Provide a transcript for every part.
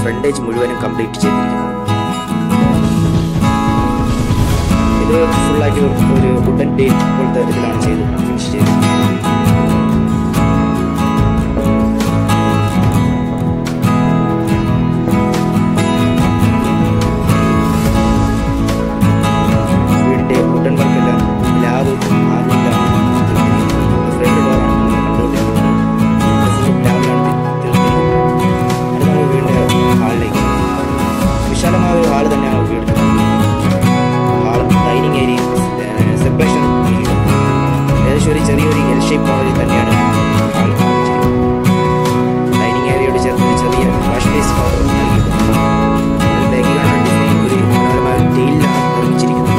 Frontage മുഴുവനും complete ചെയ്തിരിക്കുന്നത് ഇത് ഫുള്ളായിട്ട് ഒരു വുഡൻ ഡേറ്റ് പോലത്തെ ഇതിലാണ് ചെയ്ത് ഫിനിഷ് ചെയ്തത് വീടിന്റെ വുഡൻ വർക്കെല്ലാം ലാബ് ആദ്യമില്ലാണ് ഫ്രണ്ട് ഡോറാണ് കണ്ടുകൊണ്ടിരിക്കുന്നത് ലാബിലാണ് തീർത്തിരിക്കുന്നത് അത് നമ്മൾ വീടിന്റെ ഹാളിലേക്ക് വിശാലമായ ഒരു ഹാള് തന്നെയാണ് വീട് ഹാളും ഡൈനിങ് ഏരിയയും സെപ്പറേഷൻ ഏകദേശം ഒരു ചെറിയൊരു എൽ ഷേപ്പ് മോഡലിൽ തന്നെയാണ് ഹാൾ ഡൈനിങ് ഏരിയയോട് ചേർത്ത് ഒരു ചെറിയ വാഷ് ബേസ് നൽകിയിട്ടുണ്ട് ബാക്കി കാണാൻ ഡിസൈൻ ഒരു മനോഹരമായ ടെയിലാണ് നിർമ്മിച്ചിരിക്കുന്നത്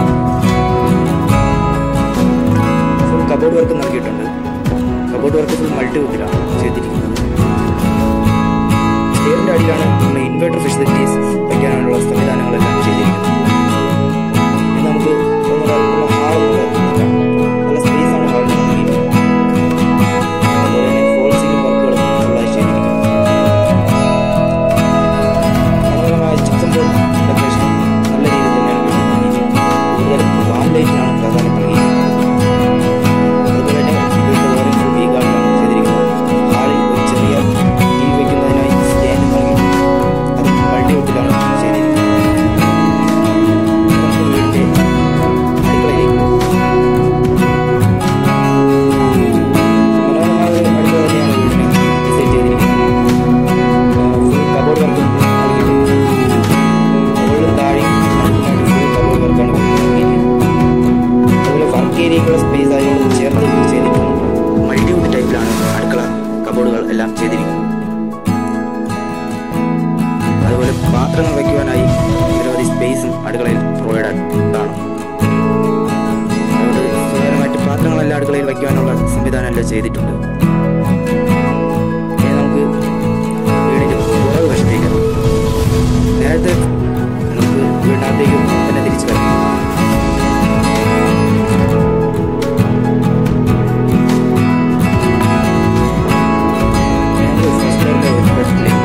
ഫുൾ കബോർഡ് വർക്ക് നൽകിയിട്ടുണ്ട് കബോർഡ് വർക്ക് ഫുൾ മൾട്ടി വുഡിലാണ് ചെയ്തിരിക്കുന്നത് സ്റ്റെയറിന്റെ അടിയിലാണ് നമ്മൾ ഇൻവെർട്ടർ ഫെസിലിറ്റീസ് വയ്ക്കാനുള്ള സംവിധാനങ്ങളെല്ലാം ചെയ്തിരിക്കുന്നത് ഇനി നമുക്ക് ഒന്നുകൂടെ ഉള്ള ഹാൾ നോക്കാം നല്ല സ്പേസ് ആണ് ഹാളിന് നൽകിയിരിക്കുന്നത് അതുപോലെ തന്നെ ഫോൾ സീലിംഗ് വർക്കുകളും ഫുള്ളായി ചെയ്തിരിക്കുന്നു മനോഹരമായ ചിപ്സം ബോർഡ് ഡെക്കറേഷൻ നല്ല രീതിയിൽ തന്നെയാണ് നൽകിയിരിക്കുന്നത് കൂടുതൽ വാം ലൈറ്റിനാണ് പ്രാധാന്യം നൽകിയിരിക്കുന്നത് അതുപോലെ തന്നെ വീട്ടിൽ വേറെ ഫുൾ വി ഗാർഡനാണ് ചെയ്തിരിക്കുന്നത് ഹാളിൽ ഒരു ചെറിയ ടി വി വയ്ക്കുന്നതിനായി സ്റ്റാൻഡ് നൽകിയിട്ടുണ്ട് അത് മൾട്ടിവുഡിലാണ് ചെയ്തിരിക്കുന്നത് നമുക്ക് വീടിന്റെ അടുക്കളയിലേക്ക് പോകാം മനോഹരമായ ഒരു അടുക്കള തന്നെയാണ് വീടിന് ഡിസൈൻ ചെയ്തിരിക്കുന്നത് ഫുൾ കബോർഡ് വർക്ക് നൽകിയിട്ടുണ്ട് മുകളിലും താഴെയും നടുക്കുമായിട്ട് ഫുൾ കബോർഡ് വർക്കാണ് നൽകിയിരിക്കുന്നത് അതുപോലെ വർക്ക് ഏരിയക്കുള്ള സ്പേസ് ആയതുകൊണ്ട് ചേർത്ത് ചെയ്തിരിക്കുന്നു മൾട്ടിവുഡ് ടൈപ്പിലാണ് അടുക്കള കബോർഡുകൾ എല്ലാം ചെയ്തിരിക്കുന്നത് അതുപോലെ പാത്രങ്ങൾ വയ്ക്കുവാനായി നിരവധി സ്പേസും അടുക്കളയിൽ പ്രൊവൈഡ് ആണ് അതുകൊണ്ട് സുഖകരമായിട്ട് പാത്രങ്ങളെല്ലാം അടുക്കളയിൽ വയ്ക്കുവാനുള്ള സംവിധാനം എല്ലാം ചെയ്തിട്ടുണ്ട് ഇനി നമുക്ക് വീടിൻ്റെ പുറകു വശത്തേക്ക് ഇറങ്ങാം. നേരത്തെ നമുക്ക് വീടിനകത്തേക്ക് തന്നെ തിരിച്ചു വരാം ഞങ്ങൾ ഫസ്റ്റ് ഫ്ലോറിലെ ഒരു ബെഡ്റൂമിലേക്ക്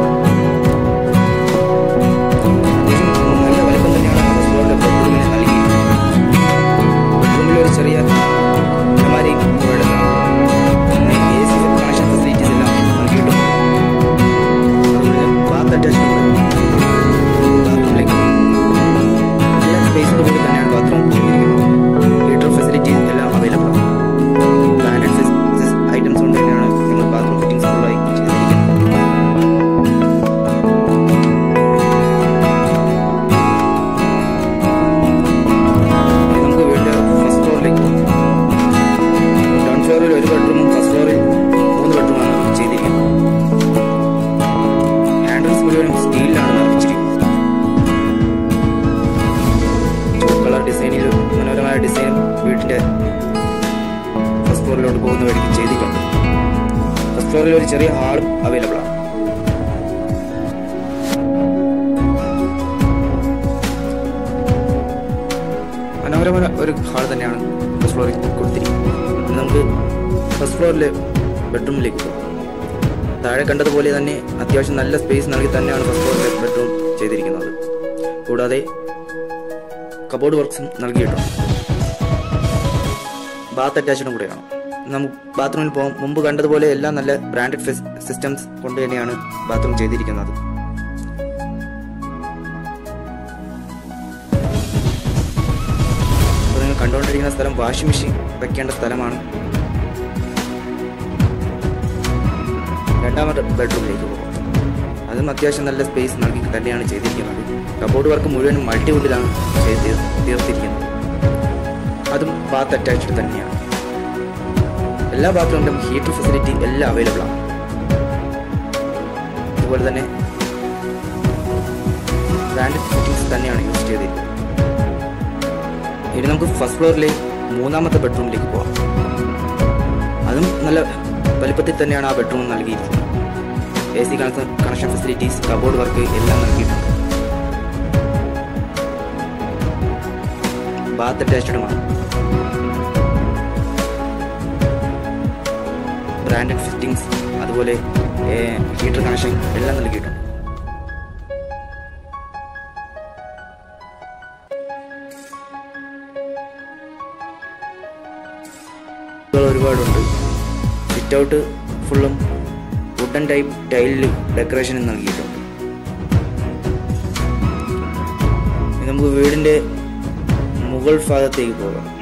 പോകാം നല്ല വലിപ്പം തന്നെയാണ് ഫസ്റ്റ് ഫ്ലോറിലെ ബെഡ്റൂമിന് നൽകിയിരിക്കുന്നത് ബെഡ്റൂമിൽ ഒരു ചെറിയ അലമാരി എ സി കണക്ഷൻ ഫെസിലിറ്റീസ് എല്ലാം നൽകിയിട്ടുണ്ട് അതുപോലെ ബാത്ത് അറ്റാച്ച്മെന്റ് ബാത്റൂമിലേക്ക് നല്ല സ്പേസോട് കൂടി തന്നെയാണ് ബാത്റൂം ചെയ്തിരിക്കുന്നത് ഹീറ്റർ ഫെസിലിറ്റീസ് എല്ലാം അവൈലബിൾ ആണ് ബ്രാൻഡഡ് ഐറ്റംസ് കൊണ്ട് തന്നെയാണ് നിങ്ങൾ ബാത്റൂം ഫിറ്റിംഗ്സ് ഫുള്ളായി ചെയ്തിരിക്കുന്നത് ഇനി നമുക്ക് വീടിന്റെ ഫസ്റ്റ് ഫ്ലോറിലേക്ക് പോകാം ഗ്രൗണ്ട് ഫ്ലോറിൽ ഒരു ബെഡ്റൂമും ഫസ്റ്റ് ഫ്ലോറിൽ മൂന്ന് ബെഡ്റൂമാണ് ചെയ്തിരിക്കുന്നത് ഹാൻഡിൽസ് മുഴുവനും സ്റ്റീലിലാണ് നിർമ്മിച്ചിരിക്കുന്നത് ചോക്ക് കളർ ഡിസൈനിൽ മനോഹരമായ ഡിസൈനും വീടിന്റെ ഫസ്റ്റ് ഫ്ലോറിലോട്ട് പോകുന്ന വഴിക്ക് ചെയ്തിട്ടുണ്ട് ഫസ്റ്റ് ഫ്ലോറിൽ ഒരു ചെറിയ ഹാളും അവൈലബിൾ ആണ് മനോഹരമായ ഒരു ഹാൾ തന്നെയാണ് ഫസ്റ്റ് ഫ്ലോറിൽ കൊടുത്തിരിക്കുന്നത് ഇനി നമുക്ക് ഫസ്റ്റ് ഫ്ലോറിലെ ബെഡ്റൂമിലേക്ക് പോകാം താഴെ കണ്ടതുപോലെ തന്നെ അത്യാവശ്യം നല്ല സ്പേസ് നൽകി തന്നെയാണ് ഫസ്റ്റ് ഫ്ലോറിലെ ബെഡ്റൂം ചെയ്തിരിക്കുന്നത് കൂടാതെ കബോർഡ് വർക്ക്സും നൽകിയിട്ടുണ്ട് ബാത്ത് അറ്റാച്ച്ഡും കൂടെയാണ് നമുക്ക് ബാത്റൂമിൽ പോകും മുമ്പ് കണ്ടതുപോലെ എല്ലാം നല്ല ബ്രാൻഡഡ് സിസ്റ്റംസ് കൊണ്ട് തന്നെയാണ് ബാത്റൂം ചെയ്തിരിക്കുന്നത് അപ്പോൾ നിങ്ങൾ കണ്ടുകൊണ്ടിരിക്കുന്ന സ്ഥലം വാഷിംഗ് മെഷീൻ വെക്കേണ്ട സ്ഥലമാണ് രണ്ടാമത്തെ ബെഡ്റൂമിലേക്ക് പോകും അതും അത്യാവശ്യം നല്ല സ്പേസ് നൽകി തന്നെയാണ് ചെയ്തിരിക്കുന്നത് കബോർഡ് വർക്ക് മുഴുവനും മൾട്ടിവുഡിലാണ് ചെയ്ത് തീർത്തിരിക്കുന്നത് അതും ബാത്ത് അറ്റാച്ച്ഡ് തന്നെയാണ് എല്ലാ ബാത്റൂമിലും ഹീറ്റർ ഫെസിലിറ്റി എല്ലാം അവൈലബിൾ ആണ് അതുപോലെ തന്നെ ബ്രാൻഡഡ് ഫിറ്റിംഗ്സ് തന്നെയാണ് യൂസ് ചെയ്തിരിക്കുന്നത് ഇനി നമുക്ക് ഫസ്റ്റ് ഫ്ലോറിലെ മൂന്നാമത്തെ ബെഡ്റൂമിലേക്ക് പോവാം അതും നല്ല വലിപ്പത്തിൽ തന്നെയാണ് ആ ബെഡ്റൂം നൽകിയിരിക്കുന്നത് A C connection facilities cupboard work എല്ലാം നൽകിയിട്ടുണ്ട് ബാത്ത് അറ്റാച്ച്ഡുമാണ് ബ്രാൻഡഡ് ഫിറ്റിംഗ്സ് അതുപോലെ ഹീറ്റർ കണക്ഷൻ എല്ലാം നൽകിയിട്ടുണ്ട് വർക്കുകൾ ഒരുപാടുണ്ട് സിറ്റ് ഔട്ട് ഫുള്ളും വുഡൻ ടൈപ്പ് ടൈലിൽ ഡെക്കറേഷൻ നൽകിയിട്ടുണ്ട് ഇനി നമുക്ക് വീടിൻ്റെ മുകൾ ഭാഗത്തേക്ക് പോകാം